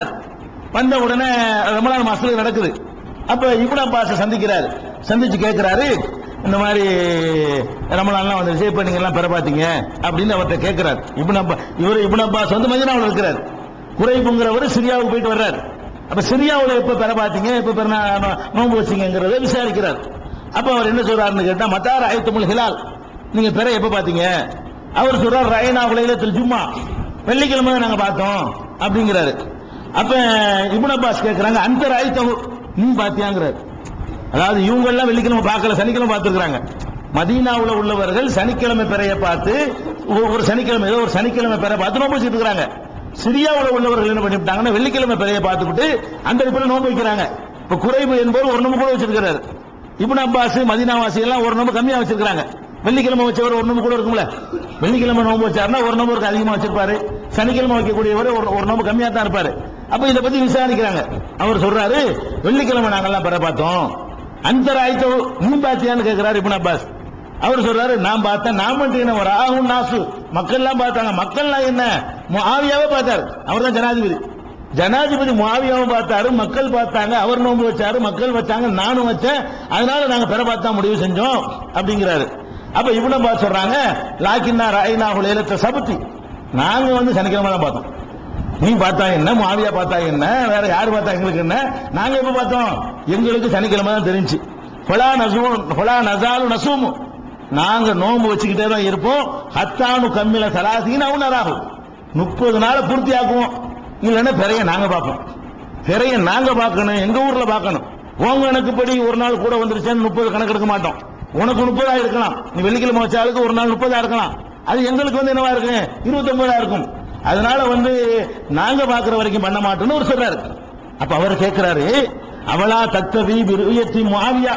வந்த உடனே ரமலான் மாசத்துல நடக்குது அப்ப இப்னு அப்பாஸ் சந்திக்கிறாரு சந்திச்சு கேட்கிறாரு இந்த மாதிரி ரமலான்லாம் வந்துருச்சு இப்ப நீங்க எல்லாம் பெற பாத்தீங்க அப்படின்னு அவர்கிட்ட கேட்கிறாரு இப்னு அப்பா இவர் இப்னு அப்பாஸ் வந்து மதினாவில் இருக்கிறார் குறைப்புங்கிறவர் சிரியாவுக்கு போயிட்டு வர்றாரு அப்ப சிரியாவுல எப்ப பெற பாத்தீங்க எப்ப பெற நோ- நோன்பு வச்சீங்கிறத விசாரிக்கிறார் அப்ப அவர் என்ன சொல்றாருன்னு கேட்டா மத்தார் ஆயத்துமுல் ஹிலால் நீங்க பெற எப்ப பாத்தீங்க அவர் சொல்றார் ரயனா உலகத்தில் ஜும்மா வெள்ளிக்கிழமை தான் நாங்க பார்த்தோம் அப்படிங்கிறாரு அப்ப இப்னு அப்பாஸ் கேக்குறாங்க அந்த ராய்த்தவு நீ பாத்தியாங்கிறாரு அதாவது இவங்க எல்லாம் வெள்ளிக்கிழமை பார்க்கல சனிக்கிழமை பார்த்துருக்காங்க மதீனாவுல உள்ளவர்கள் சனிக்கிழமை பிறைய பார்த்து ஒரு- ஒரு சனிக்கிழமை ஏதோ ஒரு சனிக்கிழமை பிற பார்த்து நோன்பு வச்சுட்டு இருக்காங்க சிரியாவுல உள்ளவர்கள் என்ன பண்ணிவிட்டாங்கன்னா வெள்ளிக்கிழமை பிறைய பார்த்துக்கிட்டு அந்த இடத்துல நோன்பு வைக்கிறாங்க இப்ப குறைவு என்பவர் ஒரு நோம்பு கூட வச்சிருக்கிறாரு இப்னு அப்பாஸ் மதீனாவாசி எல்லாம் ஒரு நோம்பு கம்மியா வச்சிருக்காங்க வெள்ளிக்கிழமை வச்சவர் ஒரு நோம்பு கூட இருக்கும்ல வெள்ளிக்கிழமை நோம்பு வச்சாருன்னா ஒரு நோம்பு அதிகமா வச்சிருப்பாரு சனிக்கிழமை வைக்கக்கூடியவர் ஒரு ஒரு நோம்பு கம்மியா தான் இருப்பாரு அப்ப இத பத்தி விசாரிக்கிறாங்க அவர் சொல்றாரு வெள்ளிக்கிழமை நாங்கெல்லாம் பெற பார்த்தோம் அந்த ராயத்தை நீ பாத்தியான்னு கேட்கிறாரு இப்னு அப்பாஸ் அவர் சொல்றாரு நான் பார்த்தேன் நான் மட்டும் என்ன ராகும் நாசு மக்கள் எல்லாம் பார்த்தாங்க மக்கள்லாம் என்ன முஆவியாவே பார்த்தாரு அவர் தான் ஜனாதிபதி ஜனாதிபதி முஆவியாவும் பார்த்தாரு மக்கள் பார்த்தாங்க அவர் நோன்பு வச்சாரு மக்கள் வச்சாங்க நானும் வச்சேன் அதனால நாங்க பெற பார்த்தா முடிவு செஞ்சோம் அப்படிங்கிறாரு அப்ப இப்னு அப்பாஸ் சொல்றாங்க லாக்கின்னா ராயினா லேலத்த சபத்தி நாங்க வந்து சனிக்கிழமை தான் பார்த்தோம் நீ பார்த்தா என்ன மாவியா பார்த்தா என்ன வேற யாரு பார்த்தா எங்களுக்கு என்ன நாங்க எப்ப பார்த்தோம் எங்களுக்கு சனிக்கிழமை தான் தெரிஞ்சு ஃபலா நசூ ஃபலா நசாலு நசூமு நாங்க நோன்பு வச்சுக்கிட்டே தான் இருப்போம் ஹத்தானு கம்மில சலாசீன் அவன் நராகும் முப்பது நாளை பூர்த்தி ஆக்குவோம் இல்லைன்னா பிறைய நாங்க பார்ப்போம் பிறைய நாங்க பார்க்கணும் எங்க ஊர்ல பார்க்கணும் உங்க கணக்குப்படி ஒரு நாள் கூட வந்துருச்சேன்னு முப்பது கணக்கு எடுக்க மாட்டோம் உனக்கு முப்பதா இருக்கலாம் நீ வெள்ளிக்கிழமை வச்சாலுக்கு ஒரு நாள் முப்பதா இருக்கலாம் அது எங்களுக்கு வந்து என்னவா இருக்கு இருபத்தி இருக்கும் அதனால வந்து நாங்க பாக்குற வரைக்கும் பண்ண மாட்டோம்னு ஒரு சொல்றாரு அப்ப அவர் கேட்கிறாரு அவளா தத்தவி விருயத்தி மாவியா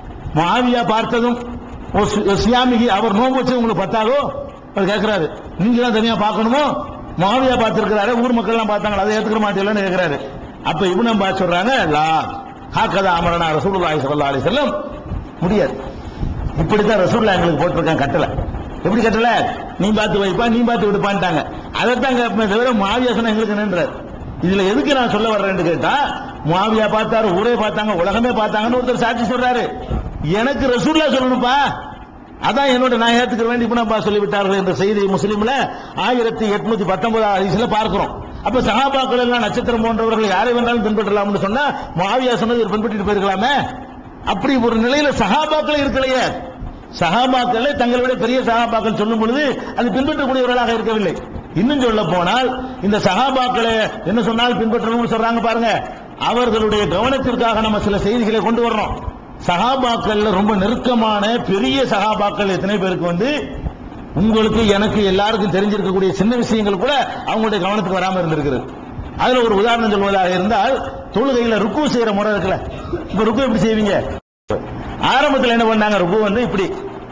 மாவியா பார்த்ததும் ஒரு சி- ஒரு சியாமிகி அவர் நோம்பு வச்சு உங்களுக்கு பத்தாதோ அவர் கேட்கிறாரு நீங்க தான் தனியா பார்க்கணுமோ மாவியா பார்த்திருக்கிறாரு ஊர் மக்கள் எல்லாம் பார்த்தாங்க அதை ஏத்துக்க மாட்டீங்களான்னு கேட்கிறாரு அப்ப இவனும் பார்த்து சொல்றாங்க லா ஹாக்கதா அமரனா ரசூலுல்லாஹி ஸல்லல்லாஹு அலைஹி வஸல்லம் முடியாது இப்படித்தான் ரசூல்லா எங்களுக்கு போட்டிருக்காங்க கட்டளை எப்படி கட்டளை நீ பார்த்து வைப்பா நீ பார்த்து விடுப்பான்ட்டாங்க அதைத்தான் கேட்பேன் தவிர மாவியா சொன்னா எங்களுக்கு என்னன்றார் இதுல எதுக்கு நான் சொல்ல வர்றேன்னு கேட்டா மாவியா பார்த்தாரு ஊரே பார்த்தாங்க உலகமே பார்த்தாங்கன்னு ஒருத்தர் சாட்சி சொல்றாரு எனக்கு ரசூல்லா சொல்லணும்ப்பா அதான் என்னோட நான் ஏத்துக்கிற வேண்டி இப்ப சொல்லி விட்டார்கள் என்ற செய்தி முஸ்லீம்ல ஆயிரத்தி எட்நூத்தி பத்தொன்பதாம் அதிசல பார்க்கிறோம் அப்ப சகாபாக்கள் எல்லாம் நட்சத்திரம் போன்றவர்கள் யாரை வேண்டாலும் பின்பற்றலாம்னு சொன்னா மாவியா சொன்னது இவர் பின்பற்றிட்டு போயிருக்கலாமே அப்படி ஒரு நிலையில சகாபாக்கள் இருக்கலையே சகாபாக்களை தங்களை விட பெரிய சகாபாக்கள் சொல்லும் பொழுது அது பின்பற்றக்கூடியவர்களாக இருக்கவில்லை இன்னும் சொல்ல போனால் இந்த சகாபாக்களை என்ன சொன்னால் பின்பற்றணும்னு சொல்றாங்க பாருங்க அவர்களுடைய கவனத்திற்காக நம்ம சில செய்திகளை கொண்டு வர்றோம் சகாபாக்கள்ல ரொம்ப நெருக்கமான பெரிய சகாபாக்கள் எத்தனை பேருக்கு வந்து உங்களுக்கு எனக்கு எல்லாருக்கும் தெரிஞ்சிருக்கக்கூடிய சின்ன விஷயங்கள் கூட அவங்களுடைய கவனத்துக்கு வராம இருந்திருக்கிறது அதுல ஒரு உதாரணம் சொல்வதாக இருந்தால் தொழுகையில ருக்கு செய்யற முறை இருக்குல்ல இப்ப ருக்கு எப்படி செய்வீங்க ஆரம்பத்தில் என்ன பண்ணாங்க ருக்கு வந்து இப்படி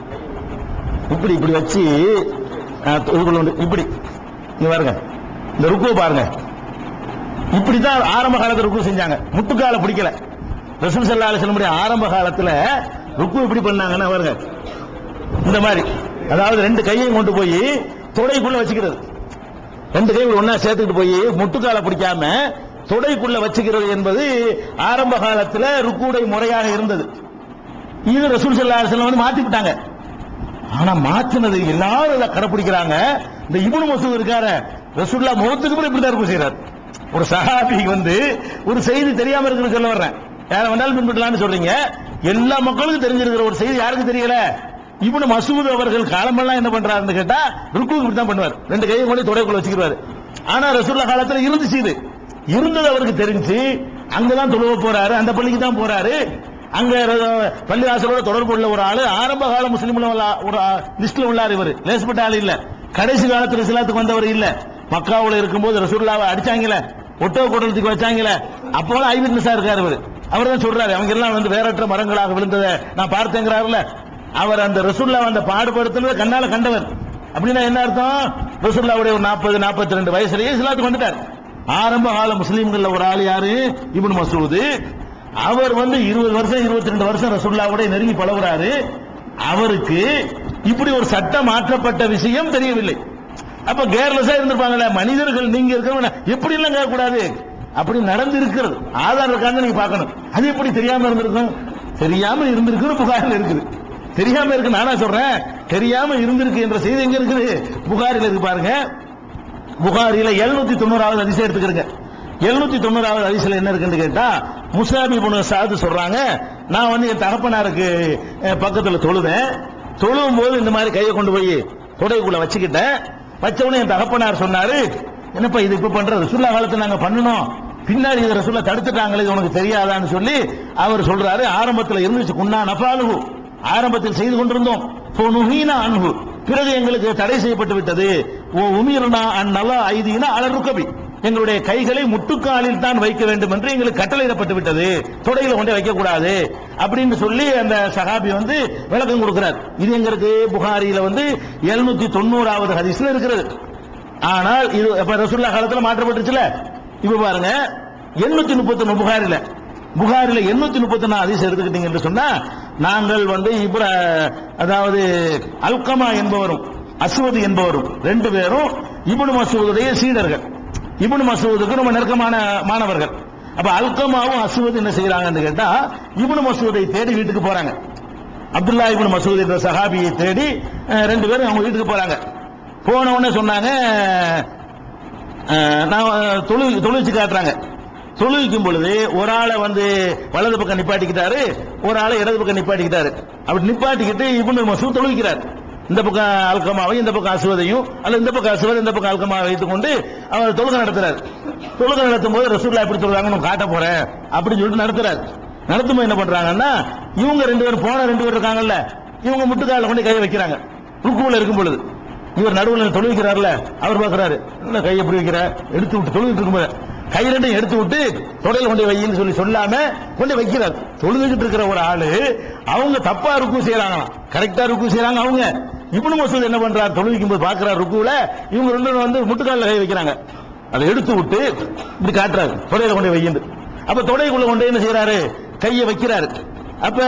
இப்படி இப்படி வச்சு அஹ், இதுக்குள்ள வந்து இப்படி இங்க பாருங்க இந்த ருக்கு பாருங்க இப்படிதான் ஆரம்ப காலத்துல ருக்கு செஞ்சாங்க முட்டுக்கால பிடிக்கல ரசூல் ஸல்லல்லாஹு அலைஹி வஸல்லம் ஆரம்ப காலத்துல ருக்கு எப்படி பண்ணாங்கன்னா பாருங்க இந்த மாதிரி அதாவது ரெண்டு கையையும் கொண்டு போய் தொடைக்குள்ள வச்சுக்கிறது ரெண்டு கை ஒன்னா சேர்த்துக்கிட்டு போய் முட்டுக்கால பிடிக்காம தொடைக்குள்ள வச்சுக்கிறது என்பது ஆரம்ப காலத்துல ருக்குடை முறையாக இருந்தது இது ரசூல் ஸல்லல்லாஹு அலைஹி வஸல்லம் வந்து மாத்தி விட்டாங்க ஆனா மாத்தினது எல்லாரும் இதை கடைப்பிடிக்கிறாங்க இந்த இப்னு மசூத் இருக்காரு ரசூல்லா முகத்துக்கு கூட இப்படி தான் இருக்கும் செய்றார் ஒரு சஹாபி வந்து ஒரு செய்தி தெரியாம இருக்குன்னு சொல்ல வர்றேன் யார வேணாலும் பின்பற்றலாம்னு சொல்றீங்க எல்லா மக்களுக்கும் தெரிஞ்சிருக்கிற ஒரு செய்தி யாருக்கு தெரியல இப்னு மசூத் அவர்கள் காலமெல்லாம் என்ன பண்றாருன்னு கேட்டா ருக்கு இப்படி தான் பண்ணுவார் ரெண்டு கையை கொண்டு தொடைக்குள்ள வச்சுக்கிறாரு ஆனா ரசூல்லா காலத்துல இருந்துச்சு இது இருந்தது அவருக்கு தெரிஞ்சு அங்கதான் தொழுவ போறாரு அந்த பள்ளிக்கு தான் போறாரு அங்க ர- பள்ளிவாசலோட தொடர்பு உள்ள ஒரு ஆளு ஆரம்ப கால முஸ்லீம்ல உள்ள ஒரு ஆ- லிஸ்ட்ல உள்ளார் இவர் லேசப்பட்ட ஆள் இல்ல கடைசி காலத்துல இஸ்லாத்துக்கு வந்தவர் இல்ல மக்காவுல இருக்கும்போது ரசூல்லாவை அடிச்சாங்கல ஒட்டோ கூட்டத்துக்கு வச்சாங்கல அப்போலாம் ஐ விட்னஸா இருக்காரு இவர் அவர் தான் சொல்றாரு அவங்க எல்லாம் வந்து வேறற்ற மரங்களாக விழுந்ததை நான் பார்த்தேங்கிறாருல அவர் அந்த ரசூல்லா அந்த பாடுபடுத்தினதை கண்ணால கண்டவர் அப்படின்னா என்ன அர்த்தம் ரசூல்லாவுடைய ஒரு நாற்பது நாற்பத்தி ரெண்டு வயசுலயே இஸ்லாத்துக்கு வந்துட்டார் ஆரம்ப கால முஸ்லீம்கள்ல ஒரு ஆள் யாரு இப்னு மசூது அவர் வந்து இருபது வருஷம் இருபத்தி ரெண்டு வருஷம் ரசூல்லாவோட நெருங்கி பழகுறாரு அவருக்கு இப்படி ஒரு சட்டம் மாற்றப்பட்ட விஷயம் தெரியவில்லை அப்ப கேர்லெஸ்ஸா இருந்திருப்பாங்கல்ல மனிதர்கள் நீங்க இருக்கிறவங்க எப்படி எல்லாம் கேட்கக்கூடாது அப்படி நடந்து இருக்கிறது ஆதார் இருக்கான்னு நீங்க பார்க்கணும் அது எப்படி தெரியாம இருந்திருக்கும் தெரியாம இருந்திருக்குன்னு புகாரில் இருக்குது தெரியாம இருக்கு நானா சொல்றேன் தெரியாம இருந்திருக்கு என்ற செய்தி எங்க இருக்குது புகாரில் இருக்கு பாருங்க புகாரில எழுநூத்தி தொண்ணூறாவது அதிசயம் எடுத்துக்கிறங்க எழுநூத்தி தொண்ணூறாவது அதிசயம் என்ன இருக்குன்னு கேட்டா முசாபி புன சாது சொல்றாங்க நான் வந்து என் தகப்பனாருக்கு அஹ், பக்கத்துல தொழுவேன் தொழுவும் போது இந்த மாதிரி கையை கொண்டு போய் தொடைக்குள்ள வச்சுக்கிட்டேன் வச்ச உடனே என் தகப்பனார் சொன்னாரு என்னப்பா இது இப்ப பண்ற ரசுல்லா காலத்துல நாங்க பண்ணணும் பின்னாடி இது ரசுல்லா தடுத்துட்டாங்களே இது உனக்கு தெரியாதான்னு சொல்லி அவர் சொல்றாரு ஆரம்பத்துல இருந்துச்சு குன்னா நபாலுகு ஆரம்பத்தில் செய்து கொண்டிருந்தோம் நுஹீனா அன்பு பிறகு எங்களுக்கு தடை செய்யப்பட்டு விட்டது ஓ உமீரனா அந்நலா ஐதீனா அலருக்கபி எங்களுடைய கைகளை முட்டுக்காலில் தான் வைக்க வேண்டும் என்று எங்களுக்கு கட்டளையிடப்பட்டு விட்டது தொடையில கொண்டு வைக்க கூடாது அப்படின்னு சொல்லி அந்த சஹாபி வந்து விளக்கம் கொடுக்கிறார் இது எங்க இருக்கு புகாரியில வந்து எழுநூத்தி தொண்ணூறாவது ஹதீஸ்ல இருக்கிறது ஆனால் இது இப்ப ரசூல்லா காலத்துல மாற்றப்பட்டுச்சுல இப்ப பாருங்க எண்ணூத்தி முப்பத்தி ஒண்ணு புகாரில புகாரில எண்ணூத்தி முப்பத்தி ஒண்ணு அதிசயம் எடுத்துக்கிட்டீங்க என்று சொன்னா நாங்கள் வந்து இப்ப அதாவது அல்கமா என்பவரும் அஸ்வதி என்பவரும் ரெண்டு பேரும் இப்னு மசூதுடைய சீடர்கள் இப்னு மசூதுக்கு ரொம்ப நெருக்கமான மாணவர்கள் அப்ப அல்கமாவும் அஸ்வதி என்ன செய்யறாங்கன்னு கேட்டா இப்னு மசூதை தேடி வீட்டுக்கு போறாங்க அப்துல்லா இப்னு மசூத் என்ற சஹாபியை தேடி அஹ், ரெண்டு பேரும் அவங்க வீட்டுக்கு போறாங்க போன உடனே சொன்னாங்க அஹ், நான் அஹ், தொழு தொழுவிச்சு காட்டுறாங்க தொழுவிக்கும் பொழுது ஒரு ஆளை வந்து வலது பக்கம் நிப்பாட்டிக்கிட்டாரு ஒரு ஆளை இடது பக்கம் நிப்பாட்டிக்கிட்டாரு அப்படி நிப்பாட்டிக்கிட்டு இப்னு மசூத் தொழுவிக்கிறார் இந்த பக்கம் அல்கமாவையும் இந்த பக்கம் அசுவதையும் அல்ல இந்த பக்கம் அசுவதை இந்த பக்கம் அல்கமாவை வைத்துக் கொண்டு அவர் தொழுகை நடத்துறாரு தொழுகை நடத்தும் போது ரசூல்லா எப்படி தொழுதாங்கன்னு நான் காட்ட போறேன் அப்படின்னு சொல்லிட்டு நடத்துறாரு நடத்தும் போது என்ன பண்றாங்கன்னா இவங்க ரெண்டு பேரும் போன ரெண்டு பேர் இருக்காங்கல்ல இவங்க முட்டுக்கால கொண்டு கையை வைக்கிறாங்க ருக்குல இருக்கும் பொழுது இவர் நடுவில் தொழுவிக்கிறார்ல அவர் பார்க்கறாரு என்ன கை எப்படி வைக்கிற எடுத்து விட்டு தொழுவிட்டு இருக்கும்போது கை ரெண்டையும் எடுத்து விட்டு தொடையில் கொண்டு வையின்னு சொல்லி சொல்லாம கொண்டு வைக்கிறார் தொழுதுகிட்டு இருக்கிற ஒரு ஆளு அவங்க தப்பா ருக்கு செய்யறாங்களாம் கரெக்டா ருக்கு செய்யறாங்க அவங்க இப்னு மசூத் என்ன பண்றார் தொழுவிக்கும் போது பாக்குறாரு ருக்குல இவங்க ரெண்டு பேரும் வந்து முட்டுக்கால கை வைக்கிறாங்க அதை எடுத்து விட்டு இப்படி காட்டுறாரு தொடையில கொண்டு வையின்னு அப்ப தொடைக்குள்ள கொண்டு என்ன செய்யறாரு கையை வைக்கிறாரு அப்ப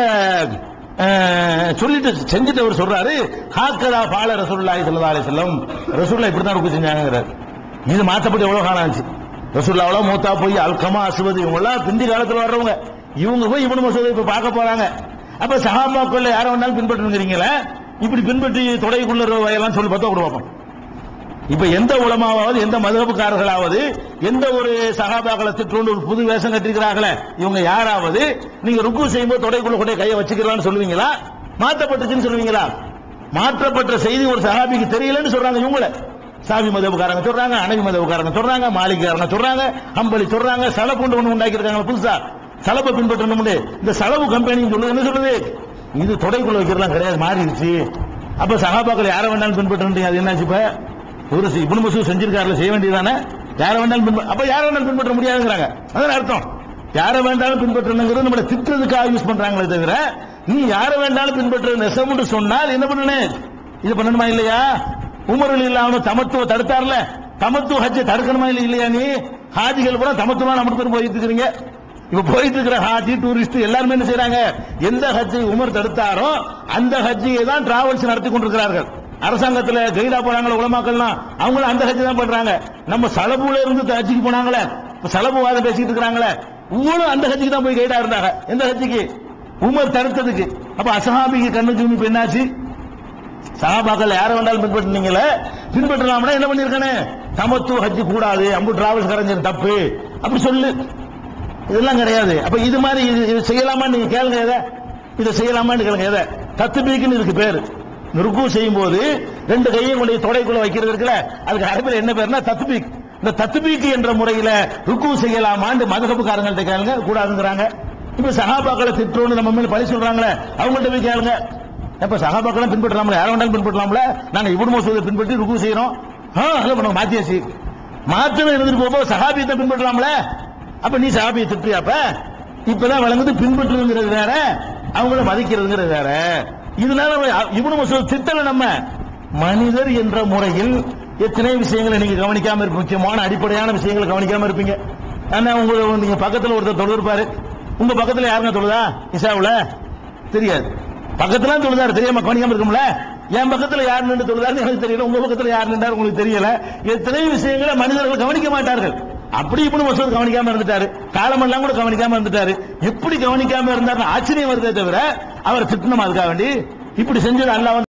அஹ், சொல்லிட்டு செஞ்சுட்டு அவர் சொல்றாரு ஹாக்கதா பால ரசூலுல்லாஹி ஸல்லல்லாஹு அலைஹி வஸல்லம் ரசூலுல்லாஹ் இப்படி தான் ருக்கு செஞ்சாங்கங்கிறார் இது மாத்தப்பட்டு எவ்வளவு காலம் ஆச்சு ரசூலுல்லாஹ் மூத்தா போய் அல்கமா அசுவது இவங்க எல்லாம் பிந்தி காலத்துல வர்றவங்க இவங்க போய் இப்னு மசூதை இப்ப பார்க்க போறாங்க அப்ப சஹாபாக்குள்ள யாரை வேணாலும் பின்பற்றுங்கிறீங்களே இப்படி பின்பற்றி தொடைக்குள்ள வயலாம் சொல்லி பார்த்தா கூட பார்ப்போம் இப்ப எந்த உலமாவது எந்த மதுகப்புக்காரர்களாவது எந்த ஒரு சகாபாக்களை திட்டுண்டு ஒரு புது வேஷம் கட்டிருக்கிறார்களே இவங்க யாராவது நீங்க ருக்கு செய்யும்போது தொடைக்குள்ள கொண்டே கையை வச்சுக்கலாம்னு சொல்லுவீங்களா மாற்றப்பட்டுச்சுன்னு சொல்லுவீங்களா மாற்றப்பட்ட செய்தி ஒரு சகாபிக்கு தெரியலன்னு சொல்றாங்க இவங்கள சாவி மதவுக்காரங்க சொல்றாங்க அனவி மதவுக்காரங்க சொல்றாங்க மாளிகாரங்க சொல்றாங்க அம்பளி சொல்றாங்க சலப்புண்டு ஒண்ணு உண்டாக்கி இருக்காங்க புதுசா சலப்பை பின்பற்றணும்னு இந்த செலவு கம்பெனி சொல்லுது என்ன சொல்லுது இது தொடைக்குள்ள வைக்கிறதுலாம் கிடையாது மாறிடுச்சு அப்ப சகாபாக்கள் யாரை வேணாலும் பின்பற்றுறீங்க அது என்னாச்சு இப்ப ஒரு இப்னு மசூத் செஞ்சிருக்காருல செய்ய வேண்டியதானே யாரை வேண்டாலும் பின்பற்ற அப்ப யாரை வேண்டாலும் பின்பற்ற முடியாதுங்கிறாங்க அதான் அர்த்தம் யாரை வேண்டாலும் பின்பற்றணுங்கிறது நம்மள திட்டுறதுக்காக யூஸ் பண்றாங்களே தவிர நீ யாரை வேண்டாலும் பின்பற்ற நெசமுன்னு சொன்னால் என்ன பண்ணணும் இது பண்ணணுமா இல்லையா உமரில் இல்லாம தமத்துவ தடுத்தார்ல தமத்துவ ஹஜ்ஜை தடுக்கணுமா இல்லை இல்லையா நீ ஹாஜிகள் கூட தமத்துவமா நம்ம பேர் போயிட்டு இருக்கிறீங்க இப்ப போயிட்டு இருக்கிற ஹாஜி டூரிஸ்ட் எல்லாருமே என்ன செய்றாங்க எந்த ஹஜ்ஜை உமர் தடுத்தாரோ அந்த ஹஜ்ஜியை தான் டிராவல்ஸ் நடத்தி கொண்டிருக்கிறார்கள் அரசாங்கத்துல கைடா போறாங்களே உலமாக்கள்லாம் அவங்களும் அந்த ஹஜ் தான் பண்றாங்க நம்ம சலபுல இருந்து ஹஜ்ஜிக்கு போனாங்களே இப்ப சலபு வாதம் பேசிட்டு இருக்காங்களே உங்களும் அந்த ஹஜ்ஜிக்கு தான் போய் கைடா இருந்தாங்க எந்த ஹஜ்ஜிக்கு உமர் தடுத்ததுக்கு அப்ப அசஹாபிக்கு கண்ணுக்கு இப்ப என்னாச்சு சஹாபாக்கள் யாரை வேண்டாலும் பின்பற்றினீங்களே பின்பற்றலாம்னா என்ன பண்ணிருக்கானே தமத்துவ ஹஜ்ஜி கூடாது அம்பு டிராவல்ஸ் கரைஞ்சது தப்பு அப்படி சொல்லு இதெல்லாம் கிடையாது அப்ப இது மாதிரி இது இது செய்யலாமா நீங்க கேளுங்க எதை இதை செய்யலாமான்னு கேளுங்க எதை தத்துபீக்குன்னு இதுக்கு பேரு ருக்கு செய்யும் போது ரெண்டு கையும் கொண்டு தொடைக்குள்ள வைக்கிறது இருக்குல்ல அதுக்கு அரபில் என்ன பேருனா தத்துபீக் இந்த தத்துபீக்கு என்ற முறையில ருக்கு செய்யலாமான்னு மதகப்புக்காரங்கள்ட்ட கேளுங்க கூடாதுங்கிறாங்க இப்ப சகாபாக்களை திட்டோன்னு நம்ம மேல பழி சொல்றாங்களே அவங்கள்ட்ட போய் கேளுங்க அப்ப சகாபாக்களை பின்பற்றலாம்ல யாரை வேண்டாலும் பின்பற்றலாம்ல நாங்க இப்னு மசூதை பின்பற்றி ருக்கு செய்யறோம் ஆ அதை பண்ண மாத்தியாச்சு மாற்றமே இருந்துட்டு போகும்போது சகாபியத்தை பின்பற்றலாம்ல அப்ப நீ சகாபியை திட்டியாப்ப இப்பதான் வழங்குது பின்பற்றுங்கிறது வேற அவங்கள மதிக்கிறதுங்கிறது வேற இதனால இவனு மசூத் திட்டல நம்ம மனிதர் என்ற முறையில் எத்தனை விஷயங்களை நீங்க கவனிக்காம இருப்பீங்க முக்கியமான அடிப்படையான விஷயங்களை கவனிக்காம இருப்பீங்க ஆனா உங்க நீங்க பக்கத்துல ஒருத்தர் தொழுது இருப்பாரு உங்க பக்கத்துல யாருங்க தொழுதா இசாவுல தெரியாது பக்கத்துல தொழுதாரு தெரியாம கவனிக்காம இருக்கும்ல என் பக்கத்துல யார் நின்று தொழுதாருன்னு எனக்கு தெரியல உங்க பக்கத்துல யார் நின்றாரு உங்களுக்கு தெரியல எத்தனை விஷயங்களை மனிதர்கள் கவனிக்க மாட்டார்கள் அப்படி இப்படி மசூத் கவனிக்காம இருந்துட்டாரு காலமெல்லாம் கூட கவனிக்காம இருந்துட்டாரு எப்படி கவனிக்காம இருந்தாருன்னு ஆச்சரியம் வருதே தவிர அவர் திட்டணும் அதுக்காக வேண்டி இப்படி செஞ்சது அல்லாஹ் வந்து